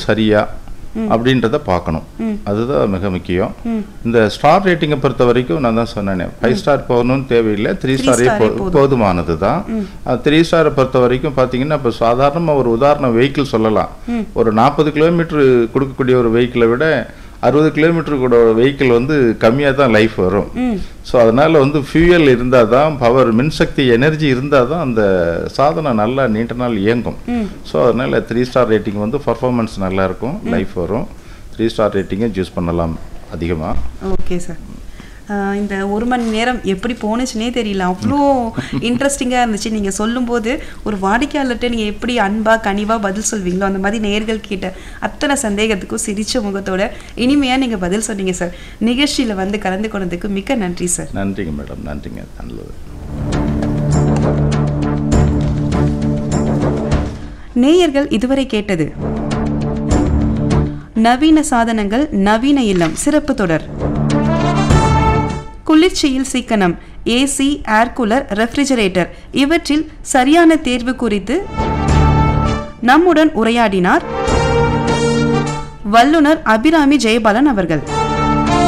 சரியா அப்படின்றத பார்க்கணும் அதுதான் மிக முக்கியம் இந்த ஸ்டார் ரேட்டிங்கை பொறுத்த வரைக்கும் நான் தான் சொன்னேனே ஃபைவ் ஸ்டார் போகணும்னு தேவையில்லை த்ரீ ஸ்டாரே star-ஏ போதும். போதுமானது தான் த்ரீ ஸ்டாரை பொறுத்த வரைக்கும் பார்த்தீங்கன்னா இப்போ சாதாரணமாக ஒரு உதாரண வெஹிக்கிள் சொல்லலாம் ஒரு நாற்பது கிலோமீட்டர் கொடுக்கக்கூடிய ஒரு வெஹிக்கிளை விட அறுபது கிலோமீட்டர் கூட வெஹிக்கிள் வந்து கம்மியாக தான் லைஃப் வரும் ஸோ அதனால் வந்து ஃபியூயல் இருந்தால் தான் பவர் மின்சக்தி எனர்ஜி இருந்தால் தான் அந்த சாதனம் நல்லா நீண்ட நாள் இயங்கும் ஸோ அதனால் த்ரீ ஸ்டார் ரேட்டிங் வந்து பர்ஃபார்மன்ஸ் நல்லா இருக்கும் லைஃப் வரும் த்ரீ ஸ்டார் ரேட்டிங்கை சூஸ் பண்ணலாம் அதிகமாக ஓகே சார் ஆஹ் இந்த ஒரு மணி நேரம் எப்படி போணுச்சுனே தெரியல அவ்வளோ இன்ட்ரெஸ்டிங்காக இருந்துச்சு நீங்கள் சொல்லும்போது ஒரு வாடிக்கையாளர்கிட்ட நீங்கள் எப்படி அன்பா கனிவாக பதில் சொல்வீங்களோ அந்த மாதிரி நேர்கள் கேட்ட அத்தனை சந்தேகத்துக்கும் சிரிச்ச முகத்தோட இனிமையாக நீங்கள் பதில் சொன்னீங்க சார் நிகழ்ச்சியில் வந்து கலந்து கொண்டதுக்கு மிக்க நன்றி சார் நன்றிங்க மேடம் நன்றிங்க நல்லது நேயர்கள் இதுவரை கேட்டது நவீன சாதனங்கள் நவீன இல்லம் சிறப்பு தொடர் குளிர்ச்சியில் சிக்கனம் ஏசி ஏர் கூலர் ரெஃப்ரிஜரேட்டர் இவற்றில் சரியான தேர்வு குறித்து நம்முடன் உரையாடினார் வல்லுனர் அபிராமி ஜெயபாலன் அவர்கள்